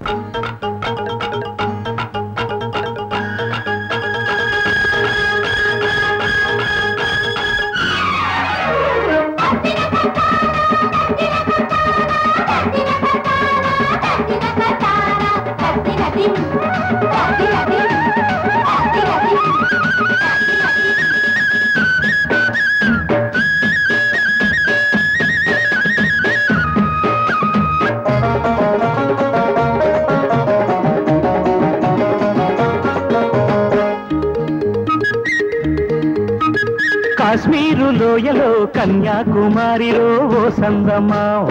కాశ్మీరు లోయలో కన్యాకుమారిలో ఓ సందమావ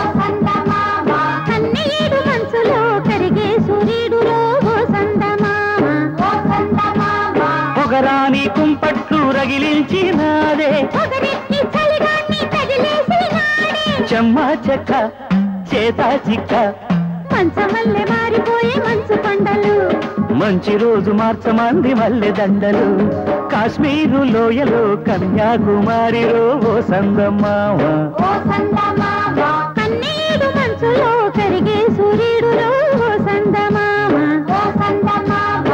కన్నీడు మనసులో కరిగే సూర్యుడులో ఓ సందమామ ఓ సందమామ పొగరాని కుంపట్లు రగిలించినాదే పొగరెత్తి చలిగాన్ని తగిలేసినాడే చెమ్మ చెక్క చేత చిక్క మంచమల్లె మారిపోయే మంచు కొండలు మంచి రోజు మార్చమంది మల్లె దండలు కాశ్మీరు లోయలో కన్యాకుమారిలో ఓ సందమావ ఓ సందమామ కన్నీడు మనసులో కరిగే సూర్యుడులో ఓ సందమామ ఓ సందమామ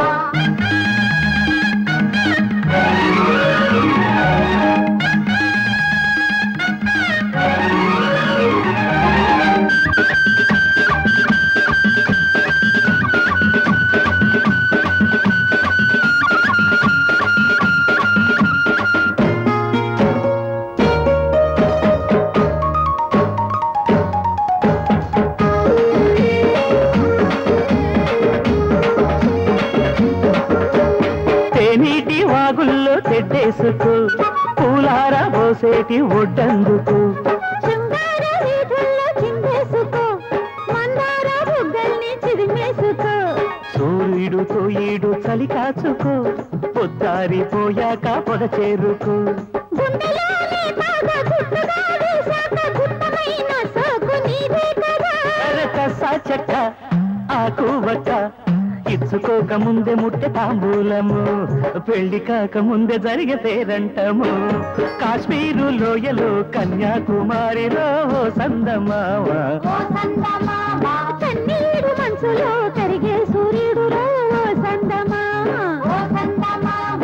తేనీటి వాగుల్లో తెడ్డేసుకు పూలార పోసేటి ఒడ్డందుకు శృంగార వీధుల్లో చిందేసుకో మందార బుగ్గల్ని చిదిమేసుకో సూర్యుడు తోయిడు చలి కాచుకో పొద్దారిపోయాక పొద చేరుకు గుండెలోనే బాగా గుట్టుగా వేశాక గుట్టమైన సోకు నీదే కదా కసా చెక్క ఆకు వక్క ఇచ్చుకోక ముందే ముట్టె తాంబూలము పెళ్లి కాక ముందే జరిగే పేరంటము కాశ్మీరు లోయలో కన్యాకుమారిలో ఓ సందమావ ఓ సందమామ కన్నీడు మనసులో కరిగే సూర్యుడులో ఓ సందమామ ఓ సందమామ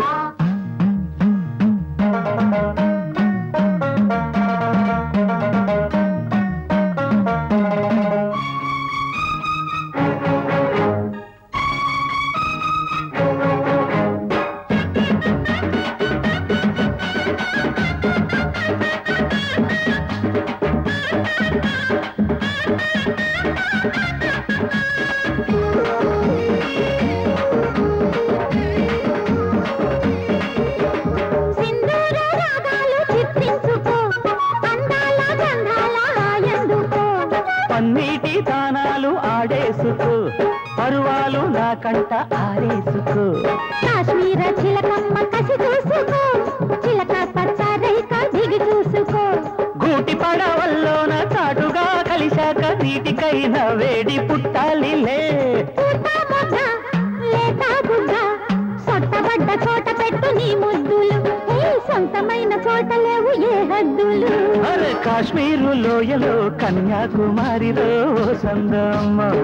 సింధూర రాగాలు చిత్రించుకో అందాల గంధాల హాయందుకో పన్నీటి తానాలు ఆడేసుకో పరువాలు నా కంట ఆరేసుకో కాశ్మీర చిలకమ్మ కసి చూసుకో చిలక పచ్చ రేఖ దిగి చూసుకో గూటి పడవల్లోన చాటుగా కలిశాక నీటికైన వేడి పుట్టాలిలే పూత మొగ్గ లేత బుగ్గ సొట్టబడ్డ చోట పెట్టు నీ ముద్దులు ఏ సొంతమైన చోట లేవు ఏ హద్దులు అరే కాశ్మీరు లోయలో కన్యాకుమారిలో ఓ సందమావ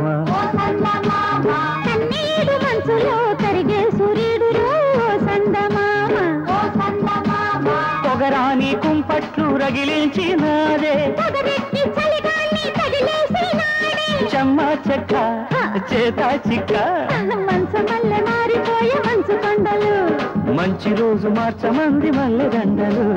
కన్నీడు మనసులో కరిగే సూర్యుడులో ఓ సందమామ ఓ సందమామ పొగరాని కుంపట్లు రగిలించినాదే పొగరెత్తి చలిగాన్ని తగిలేసినాడే చెమ్మ చెక్క చేత చిక్క మనసు మల్లె మారిపోయే మంచు కొండలు మంచి రోజు మార్చమంది మల్లె దండలు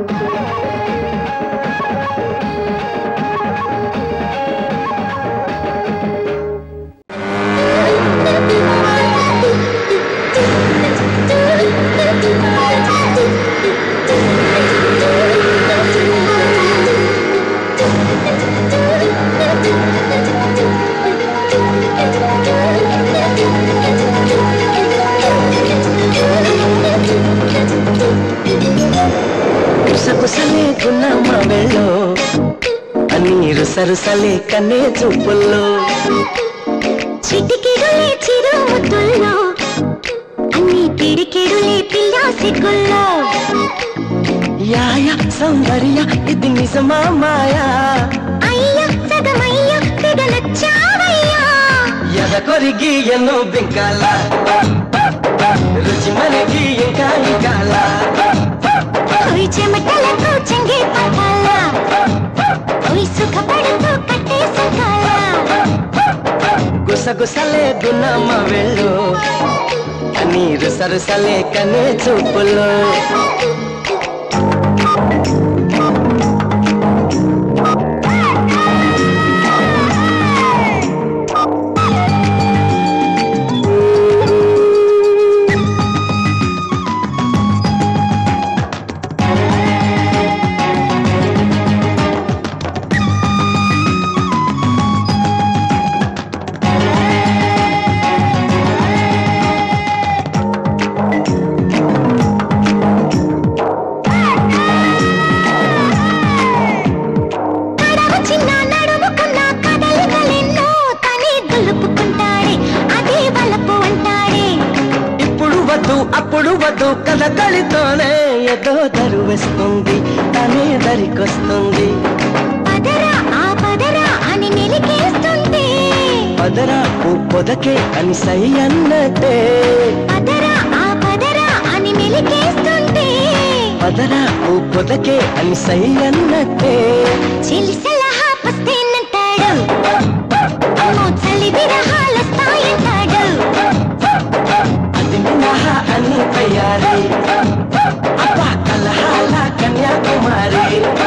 కుసకుసలే గున్నమ్మ వెళ్ళో నీరు సరుసలే కన్నే చూపుల్లో చిటికెడులే చిరుముద్దుల్లో అన్ని పిడికెడులే పిల్లా సిగ్గుల్లో యాయ సౌందర్య ఇది నిజమా మాయా అయ్య సగమయ్య తెగ నచ్చావయ్యా కొరిగి ఎన్నో బింకాల రుచి మనకి ఇంకా ఇంకాల ఓయ్ చెమటలకు చెంగే పట్టాల ఓయ్ సుఖపడుతూ కట్టే సకాల గుసగుసలే గున్నమ్మ వెళ్ళు నీరు సరుసలే కనే చూపులో నడవ చిన్న నడుముకున్న కదలికలెన్నో తనే దులుపుకుంటాడే అదే వలపు అంటాడే ఇప్పుడు వద్దు అప్పుడు వద్దు కథ కలితోనే ఏదో దరువేస్తుంది తనే దరికొస్తుంది పదరా ఆ పదరా అని నిలికేస్తుంటే పదరా ఓ పొదకే అని సై అన్నట్టే పదరా ఆ పదరా అని నిలికేస్తుంటే పదరా ఓ పొదకే అని సై అన్నట్టే చెలి సలహా పస్తేనంటాడు చలి విరహాలొస్తాయంటాడు అది మినహా అని తయారీ అబ్బా కలహాల కన్యాకుమారి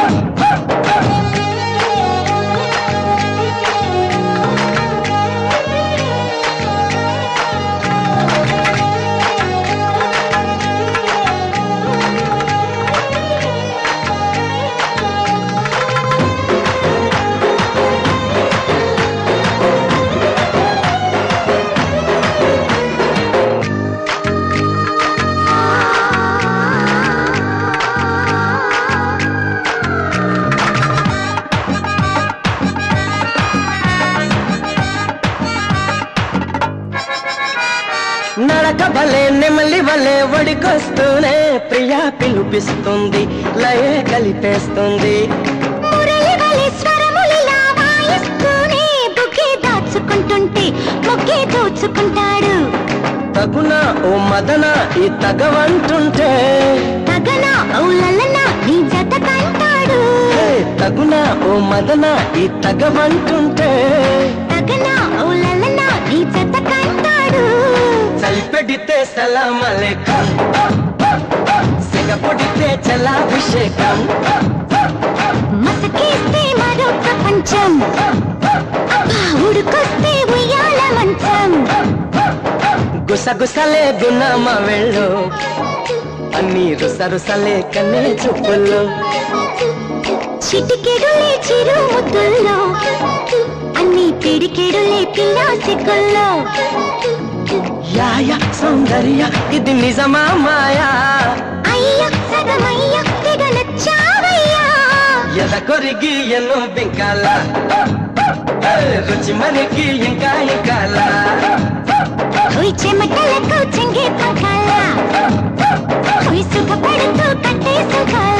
నడక భలే నెమలి వలే ఒడికొస్తూనే ప్రియా పిలుపిస్తుంది లయే కలిపేస్తుంది మురళి వలె స్వరములిలా వాయిస్తూనే బుగ్గే దాచుకుంటుంటే మొగ్గే దోచుకుంటాడు తగున ఓ మదన ఈ తగవంటుంటే తగన ఔలలన నీ జత కంటాడు హే, తగున ఓ మదన ఈ తగవంటుంటే తగన ఔలలన నీ జత కంటాడు చలిపెడితే సలామలేకం సెగ పొడితే చలాభిషేకం మసకేస్తే మరో ప్రపంచం అబ్బా ఉడుకొస్తే ఉయ్యాల మంచం గుసగుసలే గున్నమ్మ వెళ్ళు అన్ని రుసరుసలే కన్నే చూపుల్లో చిటికెడులే చిరు ముద్దుల్లో అన్ని పిడికెడులే పిల్ల సిగ్గుల్లో యాయ సౌందర్య ఇది నిజమా మాయా అయ్య సగమయ్య తెగ నచ్చావయ్యా ఎద కొరిగి ఎన్నో బింకాల ఏ, రుచి మనకి ఇంకా ఇంకాల ఉయ్ చెమటలకు చెంగే పకాల ఉయ్ సుఖపడుతూ కట్టే సుఖాల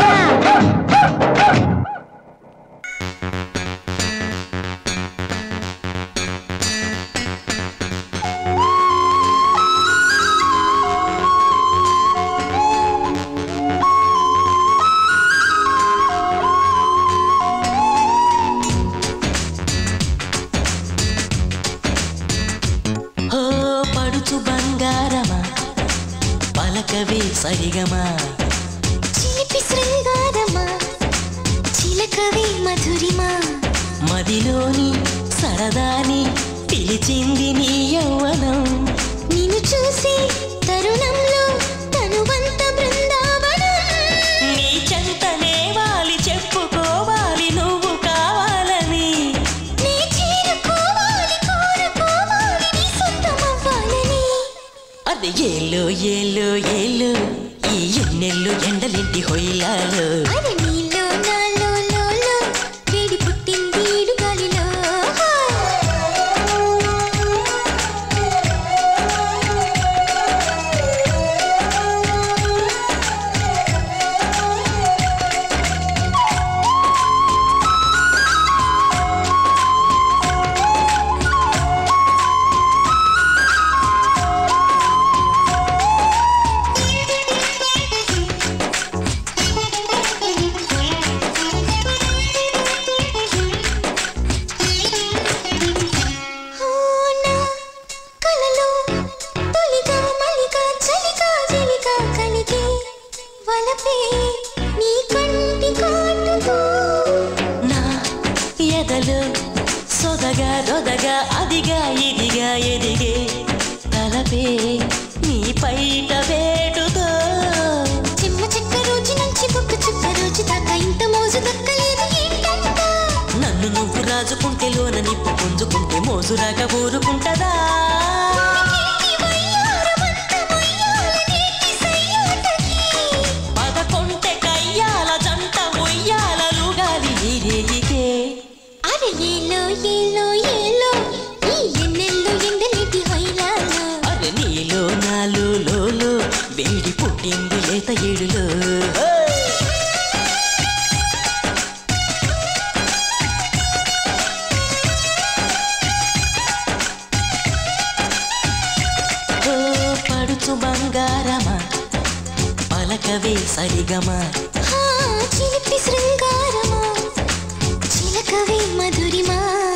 ఓ పడుచు బంగారమా పలకవే సరిగమా చిలిపి శృంగారమా చిలకవి మధురిమా మదిలోని సరదాని పిలిచింది నీ యౌవనం నిన్ను చూసి తరుణంలో తనువంత బృందావనం నీ చెంతనే వాలి చెప్పుకోవాలి నువ్వు కావాలని నీ చేరుకోవాలి కోరుకోవాలి నీ సొంతమవ్వాలని అది ఏలో ఏలో ఏలో ఈ ఎన్నెల్లు ఎండలింటి హొయ్యాలో అరే నీలో నాలో లోలో వేడి పుట్టింది ఈడు గాలిలో మసిగా ఎదిగే తలపే నీ పైట వేటుతో చిమ్మ చెక్క రోజు నుంచి బొక్క చుక్క రోజు దాకా ఇంత మోజు దక్కలేదు ఏంటంట నన్ను నువ్వు రాజుకుంటే లోన నిప్పు పుంజుకుంటే మోజు రాక ఊరుకుంటదా పదకొంటే కయ్యాల జంట ఉయ్యాలలుగాలి ఈ రేగికే అరే ఏలో ఏలో ఏలో ఈ ఎన్నెల్లో ఎండలేటి హొయ్యాలో అరే నీలో నాలో లోలో వేడి పుట్టింది లేత ఏడులో ఓ పడుచు బంగారమా పలకవే సరిగమా హా, చిలిపి శృంగారమా చిలకవే మధురిమా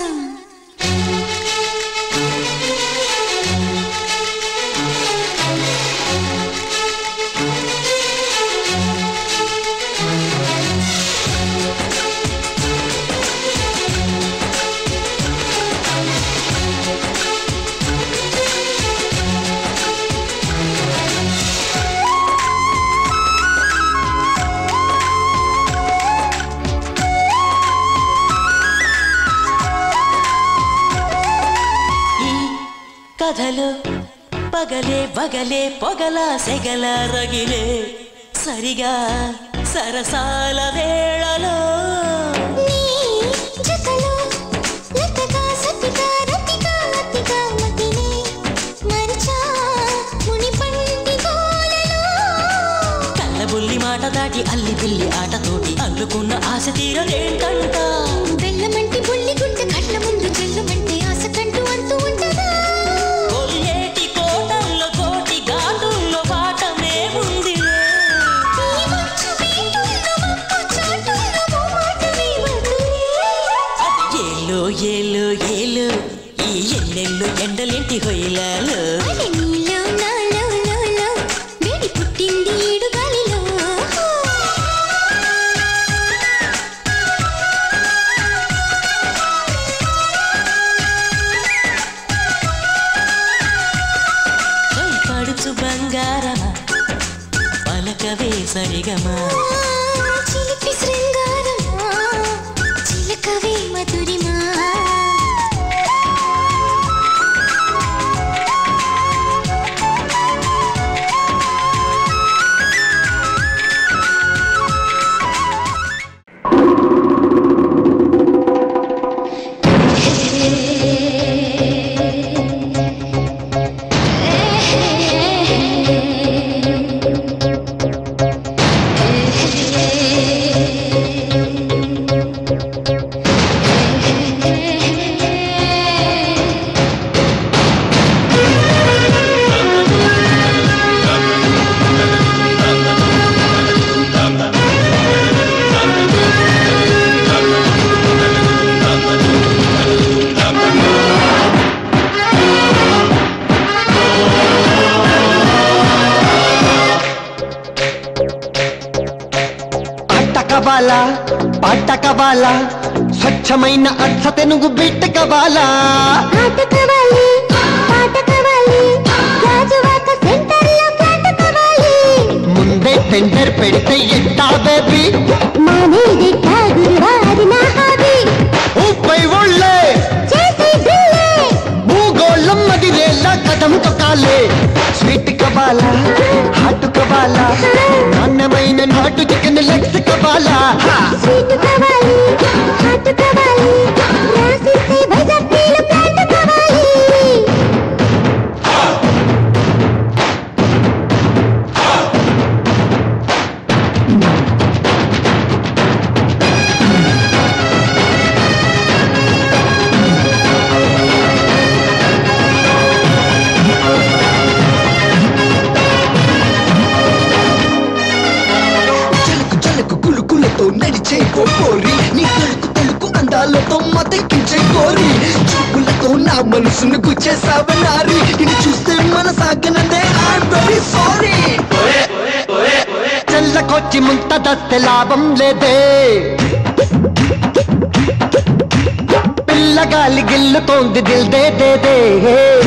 ఈ కథలో పగలే బగలే పొగల సెగల రగిలే సరిగా సరసాల వేళలో నీ జతలో లతగా సతిగా రతిగా అతిగా మతినే మరిచా ముని పండి గోలలో కళ్ళబుల్లి మాట దాటి అల్లి బిల్లి ఆటతోటి అల్లుకున్న ఆశ తీరదేంటంట బెల్లమంటి బుల్లి గుండె కళ్ళ ముందు చెల్లమంటే ఆశ కంటూ అంతూ ఉంటదా కొల్లేటి కోటల్లో కోటి ఘాటుల్లో పాఠమే ఉందిలే ఈ మంచు వీటుల్లో మబ్బు చాటుల్లో మోమాటమే వద్దులే. అది ఏలో ఏలో ఏలో ఈ ఎన్నెల్లో ఎండలేంటి హొయ్యలాలో అరే నీలో నాలో లో లో వేడి పుట్టింది ఈడు గాలిలో చై పడుచు బంగారమా పలకవే సరిగమా ఆ, చిలిపి శృంగారమా చిలకవే మధురిమా అట్టకబాల పట్టకబాల స్వచ్ఛమైన అర్థ తెనుగు బిట్టకబాల ఆట కావాలి పాట కావాలి రాజువాక సెంటర్లో ఫ్లాట్ కావాలి ముందే టెండర్ పెడితే ఎట్టా బేబీ మానేది గురువారి నా హాబీ ఊపై ఒళ్ళే చేసే బిల్లే భూగోళం మదిరేలా కథం తొక్కాలే స్వీట్ కబాల హాట్ కబాల నాణ్యమైన నాటు చికెన్ లెగ్స్ కబాల స్వీట్ కావాలి హాట్ కావాలి రాసిస్తే వైజాగ్ నీళ్ళు ప్లాంట్ కావాలి జలకు జలకు గులుకులతో నడిచే కోరి నీ తలుకు తలుకు అందాలతో మతెక్కించే కోరి చూపులతో నా మనసును గుచ్చేసావనారి ఇది చూస్తే మన సాగనందే ఐఎమ్ వెరీ సారీ చెల్లకొచ్చి ముంత దస్తే లాభం లేదే పిల్లగాలి గిల్లుతోంది దిల్ దే దే దే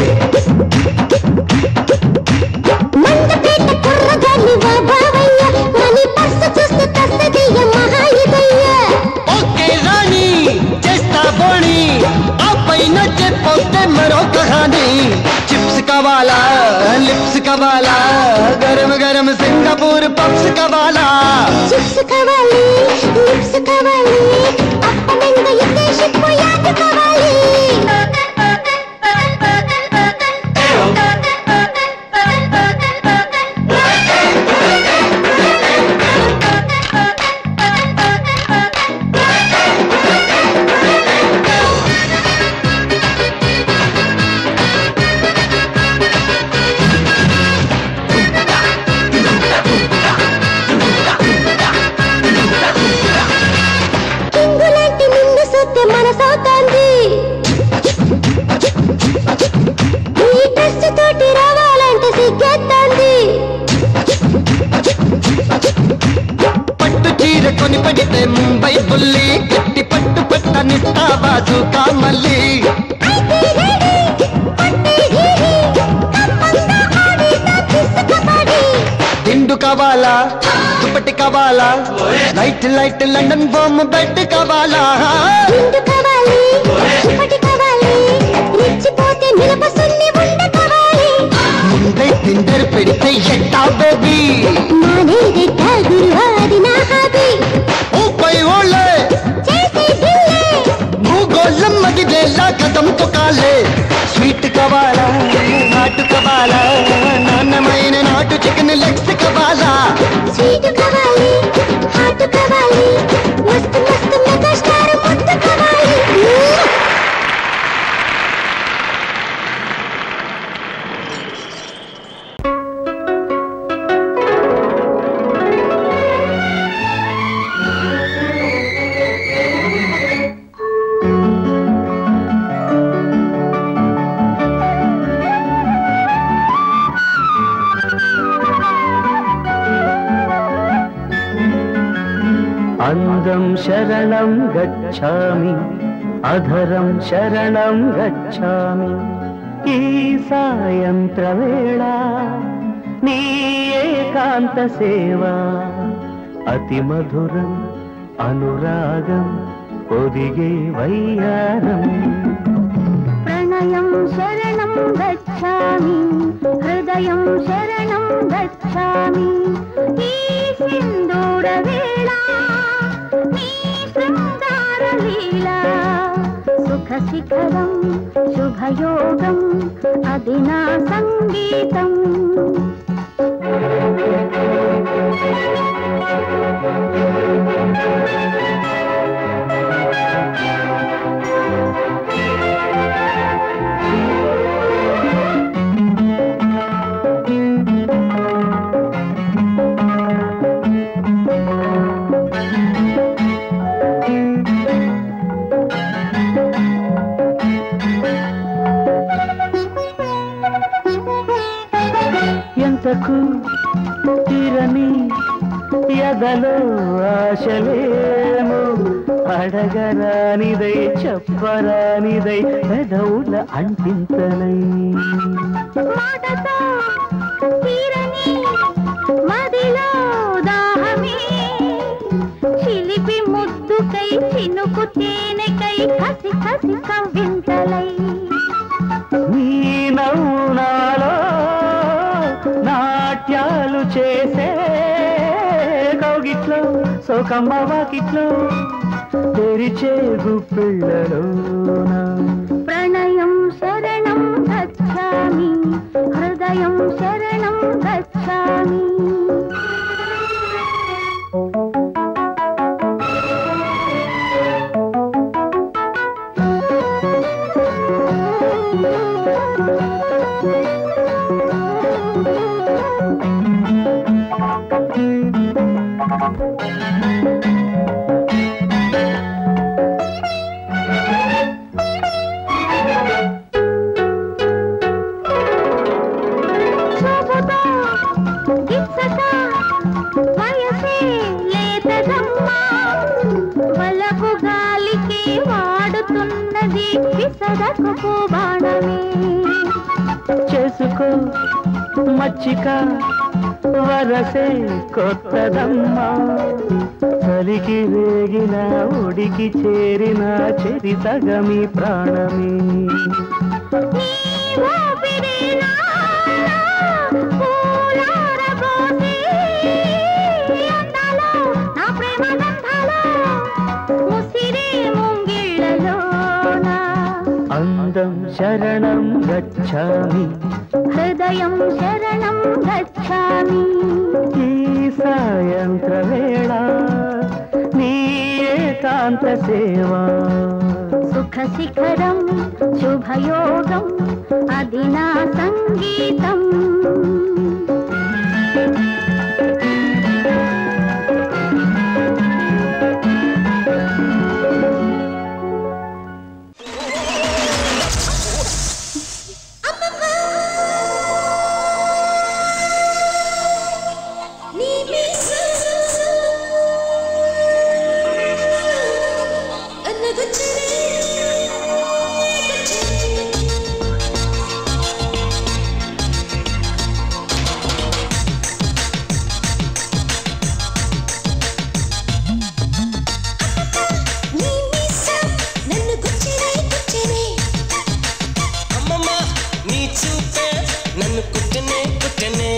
కవాలా గరం గరం సింగపూర్ పప్స్ కవాలా చిప్స్ కావాలి లిప్స్ కావాలి అప్పమెంగ ఎక్కేసిప్పు యాడ్ కావాలి కింగులాంటి నిన్ను సొత్తే మనసవుతోంది ఈ డ్రెస్ తోటి రావాలంటే సిగ్గేస్తోంది పట్టు చీర కొని పడితే ముంబై బుల్లి గట్టి పట్టు పట్ట నిట్టా బాజు కామల్లి అయితే రెడీ పట్టే ఘీరి కమ్మంగా ఆడిన కిస్ కబడ్డీ దిండు కావాలా దుప్పటి కావాలా లైట్ లైట్ లండన్ బొమ్మ బెడ్ కావాలా నిండు కావాలి దుప్పటి కావాలి రెచ్చిపోతే నిలప సున్ని ఉండ కావాలి ముందే తిందరు పెడితే ఎట్టా బేబీ మానేదెట్ట గురువాది నా హాబీ ఊపై ఓళ్ళే చేసే దిల్లే భూగోళం మగిలేలా కథం తొకాలే స్వీట్ కావాలా నాటు కావాలా నాన్నమైన నాటు చికెన్ లెగ్స్ కావాలా స్వీట్ కావాలి హాట్ కావాలి మస్తు మస్తు మెగా స్టార్ ముద్దు కావాలి అందం శరణం గచ్ఛామి అధరం శరణం గచ్ఛామి ఈ సాయంత్ర వేళ నీ ఏకాంత సేవ అతి మధురం అనురాగం పొదిగే వయ్యారం ప్రణయం శరణం గచ్ఛామి హృదయం శరణం గచ్ఛామి ఈ సింధూర వేళ నీ శృంగార లీల సుఖ శిఖరం శుభయోగం అది నా సంగీతం ఎంతకు తీరని ఎదలో ఆశలేమో అడగరానిదై చెప్పరానిదై పెదవుల అంటింతలై మాటతో తీరని మదిలో దాహమే చిలిపి ముద్దుకై చినుకు తేనెకై కసి కసి కవ్వింతలై నీ నవ్వునాలో నాట్యాలు చేసే కౌగిట్లో సోకమ్మ వాకిట్లో తెరిచే గుప్పిళ్ళలోనా ప్రణయం శరణం గచ్ఛామి హృదయం శరణం గచ్ఛామి చూపుతో గిచ్చక వయసే లేతదమ్మా వలపు గాలికి వాడుతున్నది విసరకు పూబాణమే చేసుకో మచ్చిక వరసే కొత్తదమ్మా చలికి వేగిన ఉడికి చేరిన చెరి సగమి ప్రాణమే నీ ఊపిరి నాలో శరణం గచ్ఛామి హృదయం శరణం గచ్ఛామి ఈ సాయంత్ర వేళ నీ ఏకాంత సేవా సుఖ శిఖరం శుభయోగం అది నా సంగీతం అమ్మమ్మ నీ చూపే నన్ను కుట్టనే కుట్టనే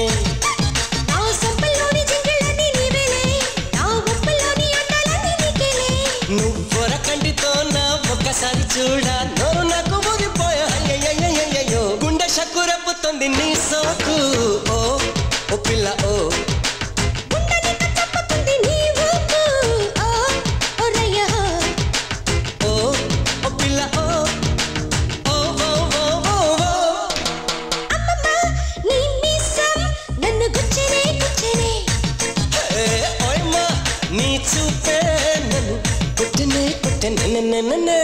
నువ్వొర కంటితో నా ఒక్కసారి చూడ నోరు నాకు ఊగిపోయా అయ్యయ్యయ్యయ్యయ్యో గుండె షక్కు రెప్పుతుంది నీ సోకు ఓ ఓ పిల్ల ఓ ఓ ఓ పిల్ల ఓ ఓ ఓ ఓ ఓ ఓ నన్ను గుచ్చనే గుచ్చనే ఏ ఓయమ్మా నీ చూపే నన్ను కుట్టనే కుట్టనే నన్ను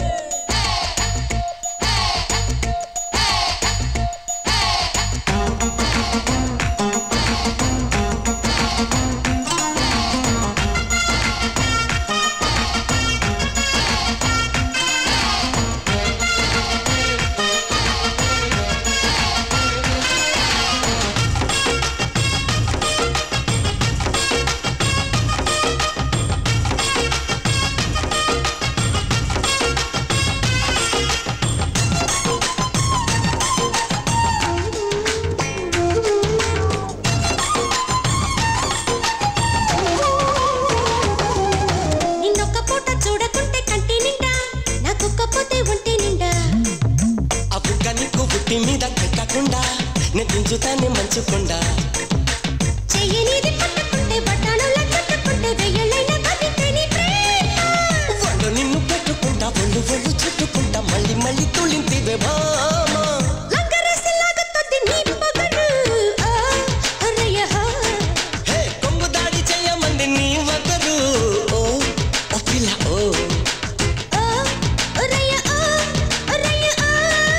నిన్నొక్క పూట చూడకుంటే కంటి నిండా నాకొక్క పోతే ఒంటి నిండా అప్పుడు నీకు బుట్టి మీద ఎక్కకుండా నేను దించుతానే మంచుకుండా చెయ్యనిది పట్టుకుంటే బట్టానులా చుట్టుకుంటే వెయ్యలైన కవితని ప్రేమ వాళ్ళు నిన్ను పెట్టుకుంటా ఒళ్ళు ఒళ్ళు చుట్టుకుంటా మళ్ళీ మళ్ళీ తుళింతివే భామా లంగరేసి లాగుతుంది నీ పొగరు ఆ, అరయ్య హా. హే కొంగు దాడి చేయమంది నీ ఒకరు ఓ ఓ పిల్ల ఓ ఆ, అరయ్య ఆ, అరయ్య ఆ.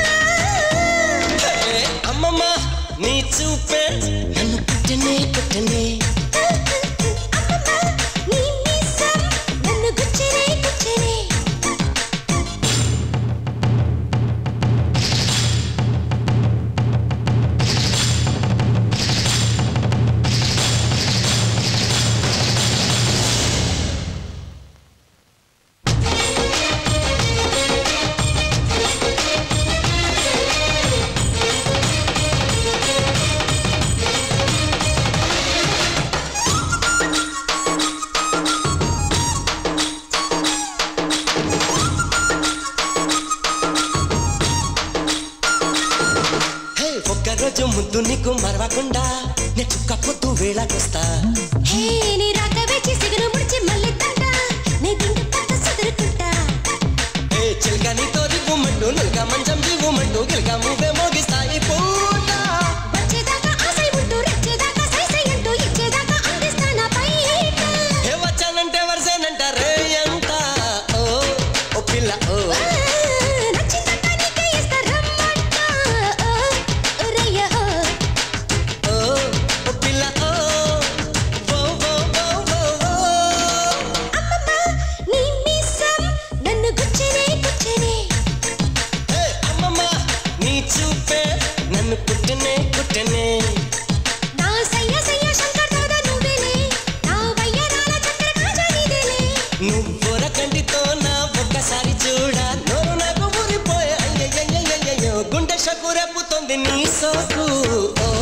హే అమ్మమ్మ నీ చూపే నన్ను కుట్టనే కుట్టనే అమ్మమ్మ, నీ మీసం నన్ను గుచ్చనే గుచ్చనే హే ఒక్కరోజు ముద్దు నీకు మరవకుండా నే చుక్క పొద్దు వేళకొస్తా హే నీ రాక వేచి సిగను ముడిచి మళ్ళీ తంట నీ తిండి పట్ట సదురుకుంటా ఏ చిలక నీతో దిగుమంటూ నులక మంచం దిగుమంటూ గిలక మూవే మోగిస్తాయి పూట వచ్చేదాకా ఆశై ఉంటూ రెచ్చేదాకా సైసై అంటూ ఇచ్చేదాకా అందిస్తానా బయట ఏ వచ్చానంటే వరసేనంటారే ఎంత ఓ ఓ పిల్ల ఓ ఆ, నచ్చిందంట నీకే ఇస్తా రమ్మంట ఆ, ఒరయ్య ఓ. ఓ ఓ పిల్ల ఓ ఓ ఓ ఓ ఓ ఓ అమ్మమ్మ, నీ మీసం నన్ను గుచ్చనే గుచ్చనే హే అమ్మమ్మ నీ చూపే నన్ను కుట్టనే కుట్టనే నా సయ్య సయ్య శంకర్ దాదా నువ్వేలే నా వయ్యరాల చక్కెర కాజా నీదేలే నువ్వొర కంటితో నా ఒక్కసారి చూడ నోరు నాకు ఊరిపోయే అయ్యయ్యయ్యయ్యయ్యో గుండె షకు రేపుతోంది నీ సోకు ఓ